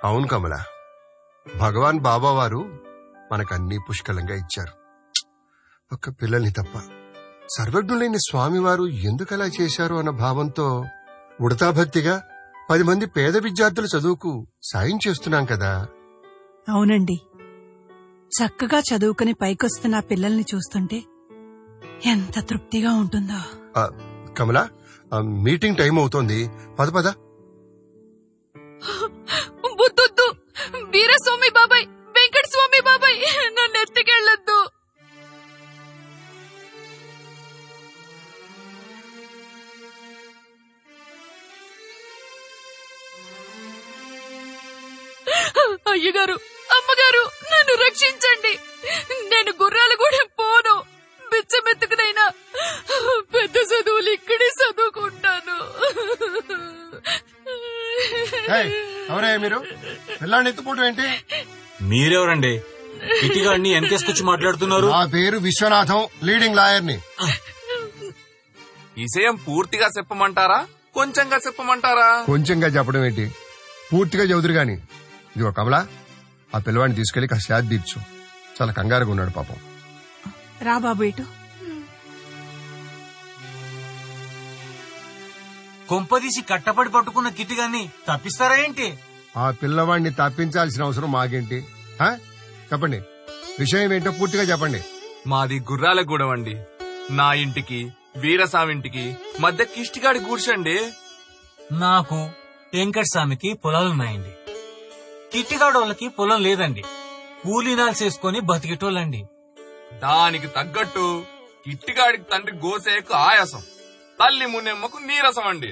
అవును కమల భగవాన్ బాబా వారు మనకన్నీ పుష్కలంగా ఇచ్చారు ఒక్క పిల్లల్ని తప్ప సర్వజ్ఞులైన స్వామివారు ఎందుకలా చేశారు అన్న భావంతో ఉడతాభక్తిగా పది మంది పేద విద్యార్థుల చదువుకు సాయం చేస్తున్నాం కదా అవునండి చక్కగా చదువుకుని పైకొస్తున్న ఆ పిల్లల్ని చూస్తుంటే ఎంత తృప్తిగా ఉంటుందో ఆ, కమల ఆ, మీటింగ్ టైం అవుతోంది పద పద బుద్ధొద్దు వీరస్వామి బాబాయ్ వెంకట స్వామి బాబాయ్ నన్ను ఎత్తుకెళ్ళొద్దు అయ్యగారు అమ్మగారు నన్ను రక్షించండి నేను గుర్రాలు కూడా పోను బిచ్చమెత్తుకునైనా పెద్ద చదువులు ఇక్కడే చదువుకుంటాను ఏయ్, ఎవరే మీరు పిల్లాన్ని ఎత్తుకోవటం ఏంటి మీరెవరండి ఇటీగాడిని వెనకేసుకొచ్చి మాట్లాడుతున్నారు నా పేరు విశ్వనాథం లీడింగ్ లాయర్ని విషయం పూర్తిగా చెప్పమంటారా కొంచెంగా చెప్పమంటారా కొంచెంగా చెప్పడం ఏంటి పూర్తిగా చదువురు గాని ఇదిగో కమలా ఆ పిల్లవాడిని తీసుకెళ్లి కాస్త శాద తీర్చు చాలా కంగారుగా ఉన్నాడు పాపం రా బాబు ఇటు కొంపదీసి కట్టపడి పట్టుకున్న కిటిగాన్ని తప్పిస్తారా ఏంటి ఆ పిల్లవాడిని తప్పించాల్సిన అవసరం మాకేంటి ఆ? చెప్పండి విషయం ఏంటో పూర్తిగా చెప్పండి మాది గుర్రాలగూడెం అండి నా ఇంటికి వీరస్వామింటికి మధ్య కిష్టిగాడి గూడ్చండి నాకు వెంకట స్వామికి పొలాలున్నాయండి కిట్టిగాడు వాళ్ళకి పొలం లేదండి కూలీనాలు చేసుకుని బతికేటోళ్ళండి దానికి తగ్గట్టు కిట్టిగాడికి తండ్రి గోసేకు ఆయాసం తల్లి మున్నెమ్మకు నీరసం అండి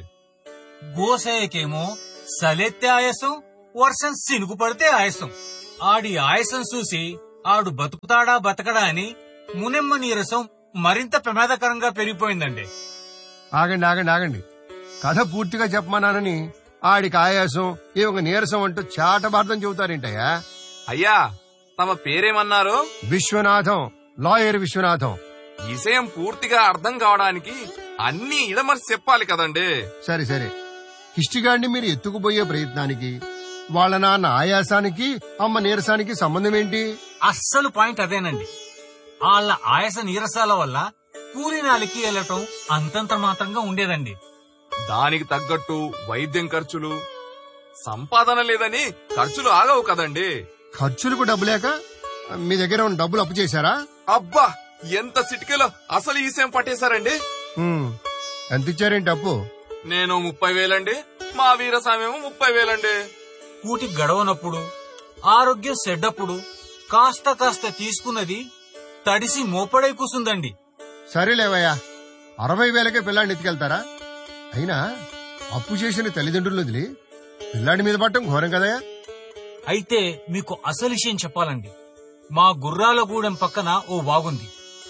గోసయ్యకేమో సలెత్తే ఆయాసం వర్షం సినుగు పడితే ఆయాసం ఆడి ఆయాసం చూసి ఆడు బతుకుతాడా బతకడా అని మునెమ్మ నీరసం మరింత ప్రమాదకరంగా పెరిగిపోయిందండి ఆగండి ఆగండి ఆగండి కథ పూర్తిగా చెప్పమన్నానని ఆడికి ఆయాసం ఈ ఒక నీరసం అంటూ చాటబార్థం చెబుతారేంటయ్యా అయ్యా తమ పేరేమన్నారు విశ్వనాథం లాయర్ విశ్వనాథం విషయం పూర్తిగా అర్థం కావడానికి అన్ని ఇడమర్చి చెప్పాలి కదండి సరే సరే హిస్టిగాడిని మీరు ఎత్తుకుపోయే ప్రయత్నానికి వాళ్ళ నాన్న ఆయాసానికి అమ్మ నీరసానికి సంబంధం ఏంటి అస్సలు పాయింట్ అదేనండి వాళ్ళ ఆయాస నీరసాల వల్ల కూలీనాలికి వెళ్ళటం అంతంత మాత్రంగా ఉండేదండి దానికి తగ్గట్టు వైద్యం ఖర్చులు సంపాదన లేదని ఖర్చులు ఆగవు కదండి ఖర్చులకు డబ్బు లేక మీ దగ్గర ఉన్న డబ్బులు అప్పు చేశారా అబ్బా ఎంత సిటికలో అసలు ఈ సేమ్ పట్టేశారండి హ్మ్. ఎంత ఇచ్చారేంటి అప్పు నేను ముప్పై వేలండి మా వీరస్వామేమో ముప్పై వేలండి కూటి గడవనప్పుడు ఆరోగ్యం సెడ్డప్పుడు కాస్త కాస్త తీసుకున్నది తడిసి మోపడై కూసుందండి సరేలేవయ్యా అరవై వేలకే పిల్లాడిని ఎత్తుకెళ్తారా అయినా అప్పు చేసిన తల్లిదండ్రులు వదిలి పిల్లాడి మీద పట్టడం ఘోరం కదయా అయితే మీకు అసలు విషయం చెప్పాలండి మా గుర్రాలగూడెం పక్కన ఓ వాగుంది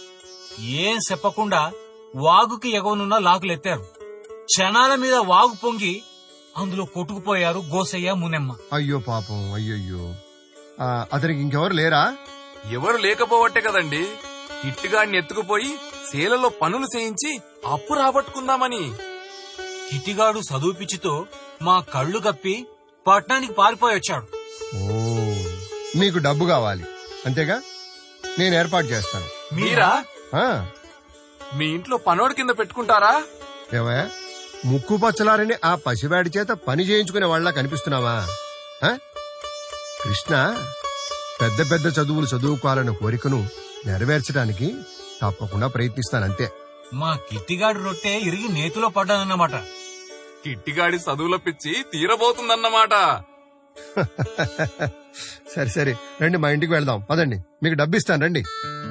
ఏం చెప్పకుండా వాగుకి ఎగవనున్న లాకులెత్తారు క్షణాల మీద వాగు పొంగి అందులో కొట్టుకుపోయారు గోసయ్య మునెమ్మ అయ్యో పాపం అయ్యయ్యో ఆ, అతనికి ఇంకెవరు లేరా ఎవరు లేకపోవట్టే కదండి ఇట్టుగాడిని ఎత్తుకుపోయి శీలలో పనులు చేయించి అప్పు రాబట్టుకుందామని కిటిగాడు చదువు పిచ్చితో మా కళ్ళు కప్పి పట్నానికి పారిపోయి వచ్చాడు ఓ మీకు డబ్బు కావాలి అంతేగా నేను ఏర్పాటు చేస్తాను మీరా ఆ, మీ ఇంట్లో పనోడి కింద పెట్టుకుంటారా ఏవయ్యా ముక్కు పచ్చలారని ఆ పసివాడి చేత పని చేయించుకునే వాళ్ళ కనిపిస్తున్నావా ఆ? కృష్ణ పెద్ద పెద్ద చదువులు చదువుకోవాలన్న కోరికను నెరవేర్చడానికి తప్పకుండా ప్రయత్నిస్తానంతే మా కిట్టిగాడు రొట్టె ఇరిగి నేతిలో పడ్డానన్నమాట కిట్టిగాడి చదువుల పిచ్చి తీరబోతుందన్నమాట సరే సరే రండి మా ఇంటికి వెళ్దాం పదండి మీకు డబ్బిస్తాను రండి